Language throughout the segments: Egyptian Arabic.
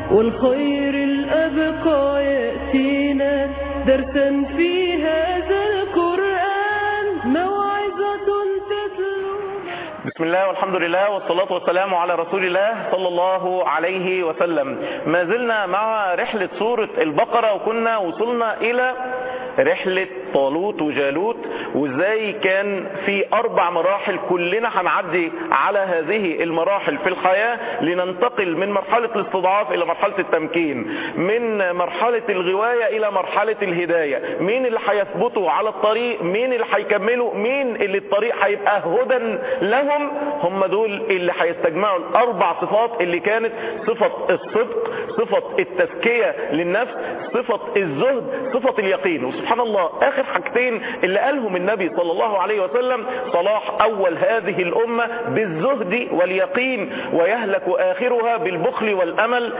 والخير الأبقى يأتينا درسا في هذا القرآن موعظة تتلو بسم الله والحمد لله والصلاة والسلام على رسول الله صلى الله عليه وسلم ما زلنا مع رحلة سورة البقرة وكنا وصلنا إلى رحلة طالوت وجالوت وازاي كان في اربع مراحل كلنا هنعدي على هذه المراحل في الحياة لننتقل من مرحلة الاستضعاف الى مرحلة التمكين من مرحلة الغواية الى مرحلة الهداية مين اللي هيثبتوا على الطريق مين اللي هيكملوا مين اللي الطريق هيبقى هدى لهم هم دول اللي هيستجمعوا الاربع صفات اللي كانت صفة الصدق صفة التزكية للنفس صفة الزهد صفة اليقين وسبحان الله اخر حاجتين اللي قالهم النبي صلى الله عليه وسلم صلاح اول هذه الامة بالزهد واليقين ويهلك اخرها بالبخل والامل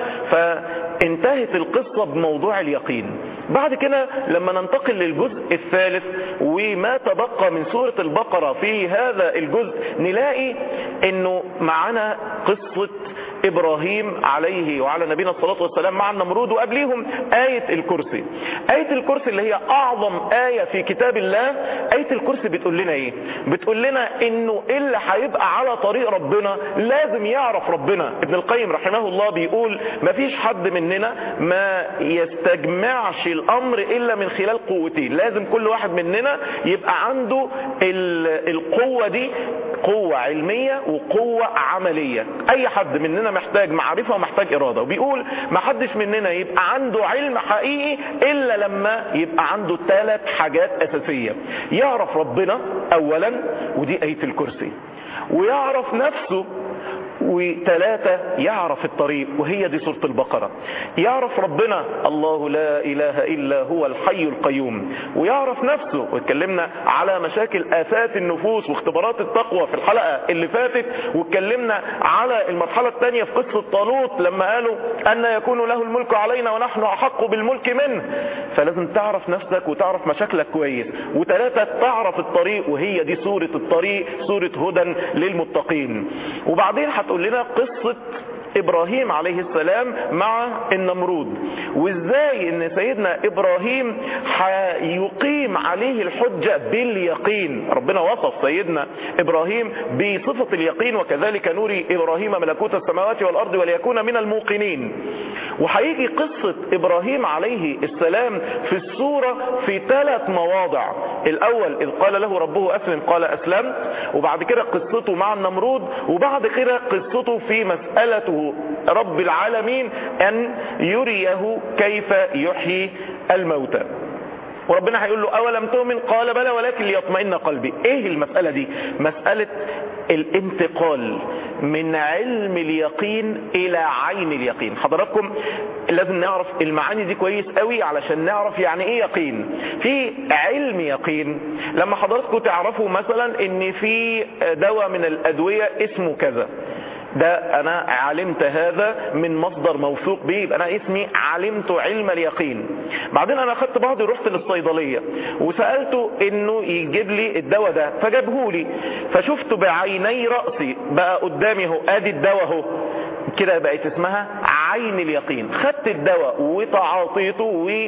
فانتهت القصة بموضوع اليقين بعد كده لما ننتقل للجزء الثالث وما تبقى من سورة البقرة في هذا الجزء نلاقي انه معنا قصة ابراهيم عليه وعلى نبينا الصلاة والسلام مع النمرود وقبليهم آية الكرسي آية الكرسي اللي هي اعظم آية في كتاب الله آية الكرسي بتقول لنا ايه بتقول لنا انه اللي هيبقى على طريق ربنا لازم يعرف ربنا ابن القيم رحمه الله بيقول مفيش حد مننا ما يستجمعش الامر الا من خلال قوتين لازم كل واحد مننا يبقى عنده القوة دي قوة علمية وقوة عملية اي حد مننا محتاج معرفة ومحتاج ارادة وبيقول ما حدش مننا يبقى عنده علم حقيقي الا لما يبقى عنده ثلاث حاجات اساسية يعرف ربنا اولا ودي اية الكرسي ويعرف نفسه وثلاثة يعرف الطريق وهي دي سورة البقرة يعرف ربنا الله لا إله إلا هو الحي القيوم ويعرف نفسه واتكلمنا على مشاكل آفات النفوس واختبارات التقوى في الحلقة اللي فاتت واتكلمنا على المرحلة الثانية في قصة طالوت لما قالوا أن يكون له الملك علينا ونحن أحق بالملك منه فلازم تعرف نفسك وتعرف مشاكلك كويس وثلاثة تعرف الطريق وهي دي سورة الطريق سورة هدى للمتقين وبعدين هتقول لنا قصة ابراهيم عليه السلام مع النمرود وازاي ان سيدنا ابراهيم هيقيم عليه الحجة باليقين ربنا وصف سيدنا ابراهيم بصفة اليقين وكذلك نوري ابراهيم ملكوت السماوات والارض وليكون من الموقنين وهيجي قصة ابراهيم عليه السلام في السورة في ثلاث مواضع الاول اذ قال له ربه اسلم قال اسلمت وبعد كده قصته مع النمرود وبعد كده قصته في مسألته رب العالمين ان يريه كيف يحيي الموتى وربنا هيقول له اولم تؤمن قال بلى ولكن ليطمئن قلبي ايه المسألة دي مسألة الانتقال من علم اليقين الى عين اليقين حضراتكم لازم نعرف المعاني دي كويس قوي علشان نعرف يعني ايه يقين في علم يقين لما حضراتكم تعرفوا مثلا ان في دواء من الادوية اسمه كذا ده انا علمت هذا من مصدر موثوق به يبقى انا اسمي علمت علم اليقين بعدين انا اخدت بعضي رحت للصيدلية وسألته انه يجيب لي الدواء ده فجابه لي فشفته بعيني رأسي بقى قدامي اهو ادي الدواء اهو كده بقت اسمها عين اليقين خدت الدواء وتعاطيته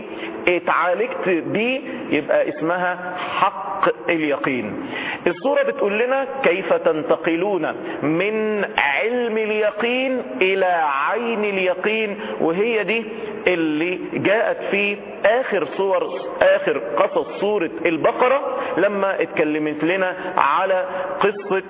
واتعالجت بيه يبقى اسمها حق اليقين الصورة بتقول لنا كيف تنتقلون من علم اليقين الى عين اليقين وهي دي اللي جاءت في اخر صور اخر قصص سورة البقرة لما اتكلمت لنا على قصة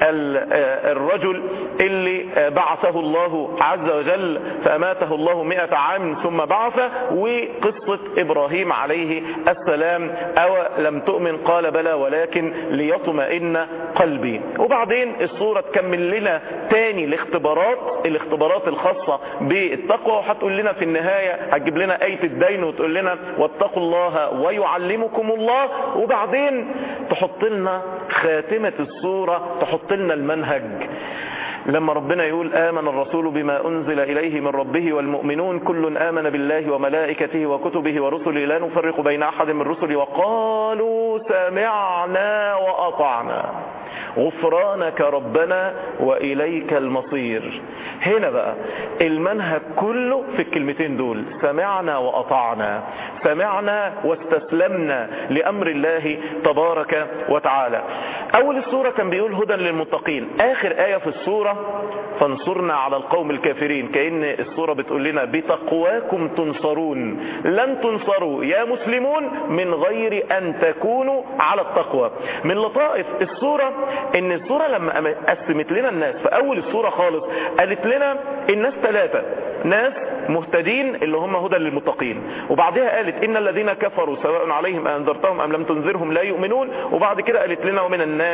الرجل اللي بعثه الله عز وجل فاماته الله مئة عام ثم بعثه وقصة ابراهيم عليه السلام او لم تؤمن قال بلى ولكن ليطمئن قلبي وبعدين الصورة تكمل لنا تاني الاختبارات الاختبارات الخاصة بالتقوى وهتقول لنا في النهاية هتجيب لنا آية الدين وتقول لنا واتقوا الله ويعلمكم الله وبعدين تحط لنا خاتمة الصورة تحط لنا المنهج لما ربنا يقول آمن الرسول بما أنزل إليه من ربه والمؤمنون كل آمن بالله وملائكته وكتبه ورسله لا نفرق بين أحد من رسله وقالوا سمعنا وأطعنا غفرانك ربنا وإليك المصير هنا بقى المنهج كله في الكلمتين دول سمعنا وأطعنا سمعنا واستسلمنا لأمر الله تبارك وتعالى أول السورة كان بيقول هدى للمتقين آخر آية في السورة فانصرنا على القوم الكافرين كأن السورة بتقول لنا بتقواكم تنصرون لن تنصروا يا مسلمون من غير أن تكونوا على التقوى من لطائف السورة ان السورة لما قسمت لنا الناس في اول السورة خالص قالت لنا الناس ثلاثة ناس مهتدين اللي هم هدى للمتقين وبعدها قالت ان الذين كفروا سواء عليهم انذرتهم ام لم تنذرهم لا يؤمنون وبعد كده قالت لنا ومن الناس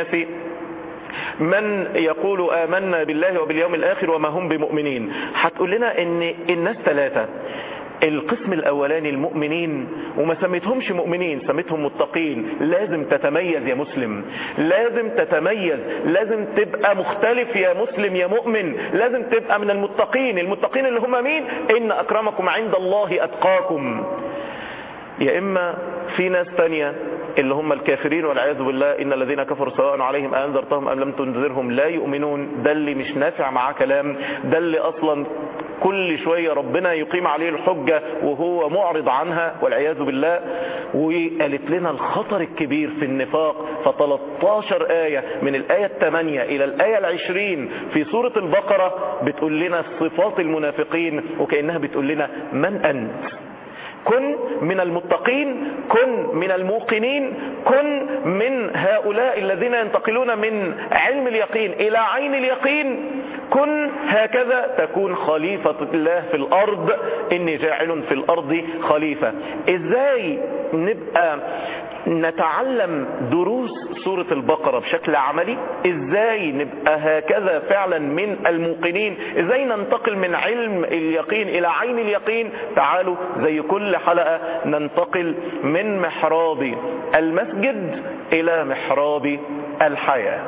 من يقول آمنا بالله وباليوم الآخر وما هم بمؤمنين هتقول لنا ان الناس ثلاثة القسم الاولاني المؤمنين وما سميتهمش مؤمنين سميتهم متقين لازم تتميز يا مسلم لازم تتميز لازم تبقى مختلف يا مسلم يا مؤمن لازم تبقى من المتقين المتقين اللي هم مين ان اكرمكم عند الله اتقاكم يا اما في ناس تانية اللي هم الكافرين والعياذ بالله ان الذين كفروا سواء عليهم انذرتهم ام لم تنذرهم لا يؤمنون ده اللي مش نافع معاه كلام ده اللي اصلا كل شوية ربنا يقيم عليه الحجة وهو معرض عنها والعياذ بالله وقالت لنا الخطر الكبير في النفاق ف13 آية من الآية الثمانية إلى الآية العشرين في سورة البقرة بتقول لنا صفات المنافقين وكأنها بتقول لنا من أنت كن من المتقين كن من الموقنين كن من هؤلاء الذين ينتقلون من علم اليقين إلى عين اليقين كن هكذا تكون خليفة الله في الأرض إني جاعل في الأرض خليفة إزاي نبقى نتعلم دروس سورة البقرة بشكل عملي ازاي نبقى هكذا فعلا من الموقنين ازاي ننتقل من علم اليقين الى عين اليقين تعالوا زي كل حلقة ننتقل من محراب المسجد الى محراب الحياة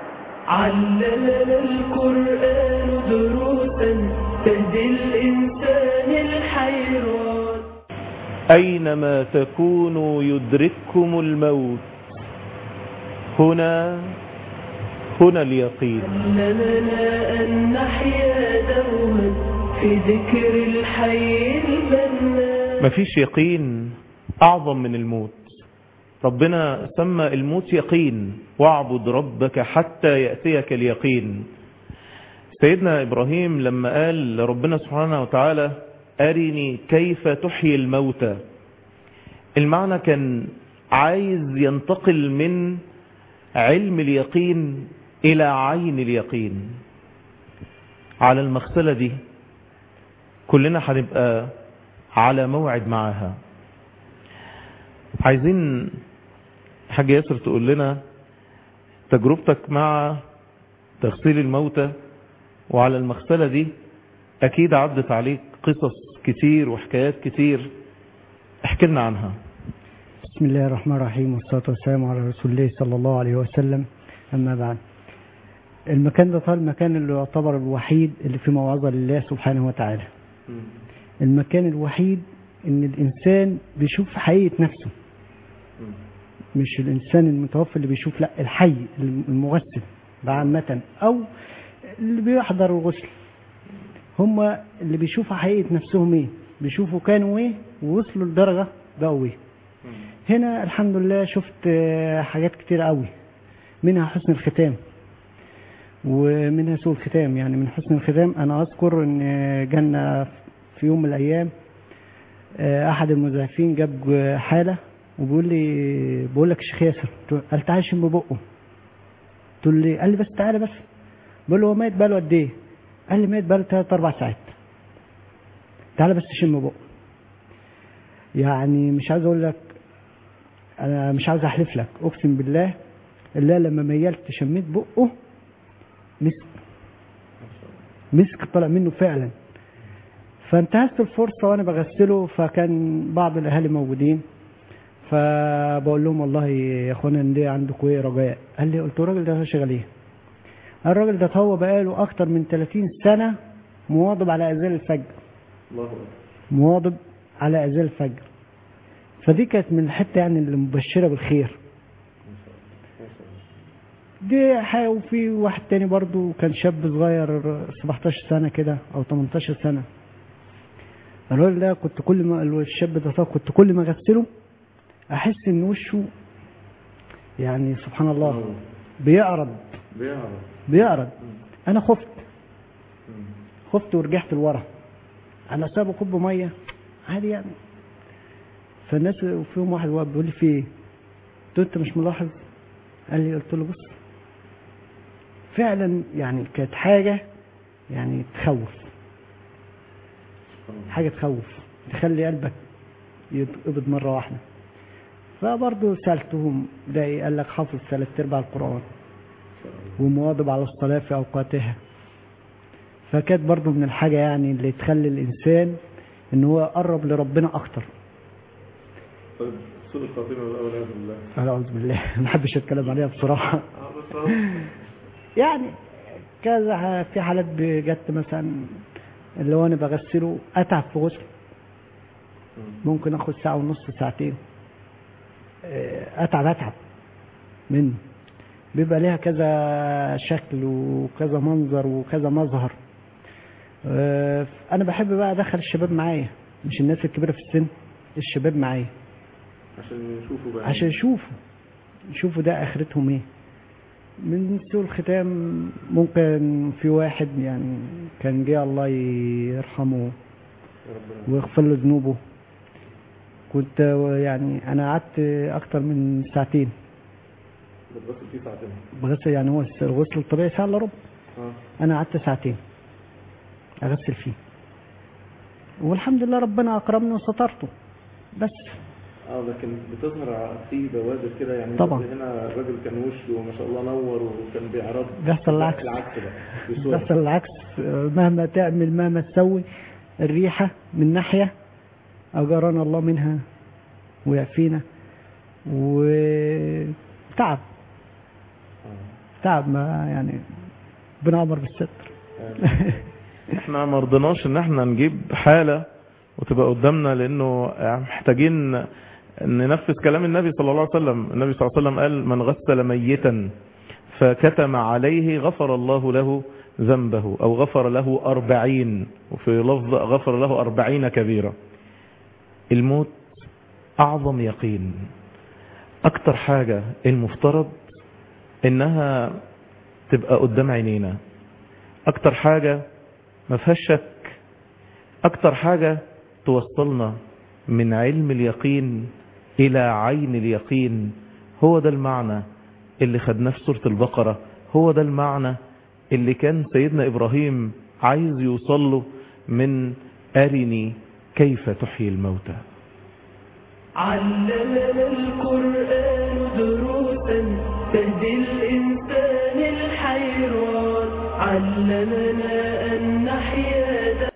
علمنا القرآن دروسا تهدي الإنسان الحيران أينما تكونوا يدرككم الموت هنا هنا اليقين علمنا أن نحيا دوما في ذكر الحي البنان مفيش يقين أعظم من الموت ربنا سمى الموت يقين واعبد ربك حتى يأتيك اليقين سيدنا إبراهيم لما قال لربنا سبحانه وتعالى أرني كيف تحيي الموتى المعنى كان عايز ينتقل من علم اليقين إلى عين اليقين على المغسلة دي كلنا هنبقى على موعد معاها عايزين حاجة ياسر تقول لنا تجربتك مع تغسيل الموتى وعلى المغسلة دي أكيد عدت عليك قصص كتير وحكايات كتير احكي لنا عنها بسم الله الرحمن الرحيم والصلاة والسلام على رسول الله صلى الله عليه وسلم أما بعد المكان ده طال المكان اللي يعتبر الوحيد اللي في موعظة لله سبحانه وتعالى المكان الوحيد ان الانسان بيشوف حقيقة نفسه مش الانسان المتوفى اللي بيشوف لا الحي المغسل ده عامة او اللي بيحضر الغسل هم اللي بيشوفوا حقيقة نفسهم ايه بيشوفوا كانوا ايه ووصلوا لدرجة بقوا ايه هنا الحمد لله شفت آه، حاجات كتير قوي منها حسن الختام ومنها سوء الختام يعني من حسن الختام انا اذكر ان جالنا في يوم من الايام آه، احد المزعفين جاب حاله وبيقول لي بقول لك يا شيخ ياسر قال تعالى شم بقه قلت له قال لي بس تعالى بس بقول له هو ميت بقاله قد ايه؟ قال لي ميت بقاله ثلاث اربع ساعات تعالى بس شم بقه يعني مش عايز اقول لك انا مش عاوز احلف لك اقسم بالله الا لما ميلت شميت بقه مسك مسك طلع منه فعلا فانتهزت الفرصة وانا بغسله فكان بعض الاهالي موجودين فبقول لهم والله يا اخوانا ان دي عندكم ايه رجاء قال لي قلت له الراجل ده شغال ايه الراجل ده هو بقاله اكتر من 30 سنة مواظب على اذان الفجر الله أكبر مواظب على اذان الفجر فدي كانت من الحته يعني اللي مبشره بالخير دي حاجه وفي واحد تاني برضو كان شاب صغير 17 سنه كده او 18 سنه الراجل ده كنت كل ما الشاب ده كنت كل ما اغسله احس ان وشه يعني سبحان الله بيعرض بيعرف بيعرض انا خفت خفت ورجعت لورا انا سابه كوب ميه عادي يعني فالناس فيهم واحد واقف بيقول لي في ايه؟ قلت له انت مش ملاحظ؟ قال لي قلت له بص فعلا يعني كانت حاجه يعني تخوف حاجه تخوف تخلي قلبك يتقبض مره واحده فبرضه سالتهم ده ايه؟ قال لك حافظ ثلاث ارباع القران ومواظب على الصلاه في اوقاتها فكانت برضه من الحاجه يعني اللي تخلي الانسان ان هو يقرب لربنا اكتر طيب سوء الخاتمة بقى والعياذ بالله اعوذ بالله ما بحبش اتكلم عليها بصراحه اه بس اهو يعني كذا ح- في حالات جت مثلا اللي هو انا بغسله اتعب في غسل ممكن اخد ساعه ونص ساعتين آه، اتعب اتعب منه بيبقى ليها كذا شكل وكذا منظر وكذا مظهر آه، انا بحب بقى ادخل الشباب معايا مش الناس الكبيره في السن الشباب معايا عشان يشوفوا بقى عشان يشوفوا يشوفوا ده اخرتهم ايه من سوء الختام ممكن في واحد يعني كان جه الله يرحمه يا ربنا ويغفر له ذنوبه كنت يعني انا قعدت اكتر من ساعتين بتغسل فيه ساعتين بغسل يعني هو الغسل الطبيعي ساعه الا ربع اه انا قعدت ساعتين اغسل فيه والحمد لله ربنا اكرمني وسترته بس اه لكن بتظهر فيه بوادر كده يعني طبعا. زي هنا الراجل كان وشه ما شاء الله نور وكان بيعرض بيحصل العكس. العكس بقى بصورة. بيحصل العكس مهما تعمل مهما تسوي الريحة من ناحية أجرنا الله منها ويعفينا وتعب تعب ما يعني بنعمر بالستر احنا ما رضيناش ان احنا نجيب حالة وتبقى قدامنا لانه محتاجين ننفذ كلام النبي صلى الله عليه وسلم النبي صلى الله عليه وسلم قال من غسل ميتا فكتم عليه غفر الله له ذنبه او غفر له اربعين وفي لفظ غفر له اربعين كبيرة الموت اعظم يقين اكتر حاجة المفترض انها تبقى قدام عينينا اكتر حاجة ما فيهاش شك اكتر حاجة توصلنا من علم اليقين الى عين اليقين هو ده المعنى اللي خدناه في سورة البقرة هو ده المعنى اللي كان سيدنا ابراهيم عايز يوصل له من ارني كيف تحيي الموتى علمنا القرآن دروسا تهدي الإنسان الحيران علمنا أن نحيا